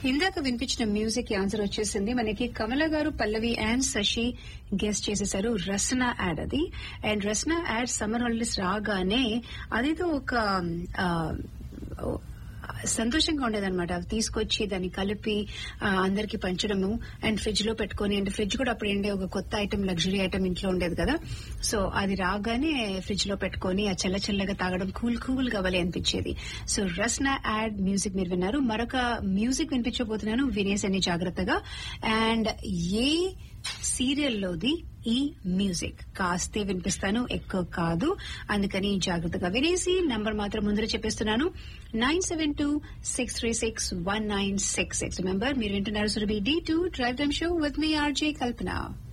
ఇందాక వినిపించిన music answer వచ్చేసింది మనకి కమల గారు పల్లవి అండ్ శశి గెస్ట్ చేసేసారు రసన యాడ్ అది and Rasana ad summer holidays రాగానే అదేదో ఒక ఆ, సంతోషంగా ఉండేదన్నమాట అవి తీసుకొచ్చి దాన్ని కలిపి ఆ, అందరికి పంచడము అండ్ ఫ్రిడ్జ్ లో పెట్టుకొని అండ్ ఫ్రిడ్జ్ కూడా అప్పుడు ఏంటి ఒక కొత్త ఐటమ్ లగ్జరీ ఐటమ్ ఇంట్లో ఉండేది కదా సో అది రాగానే ఫ్రిడ్జ్ లో పెట్టుకొని ఆ చల్ల చల్లగా తాగడం కూల్ కూల్ కావాలి అనిపించేది సో రస్నా యాడ్ మ్యూజిక్ మీరు విన్నారు మరొక మ్యూజిక్ వినిపించబోతున్నాను వినేసని జాగ్రత్తగా అండ్ ఏ సీరియల్లోది ఈ మ్యూజిక్ కాస్తే వినిపిస్తాను ఎక్కువ కాదు అందుకని జాగ్రత్తగా వినేసి నంబర్ మాత్రం ముందర చెప్పేస్తున్నాను nine seven two six three six one nine six six member మీరు వింటున్నారు Surabhi D two drive time show with me RJ Kalpana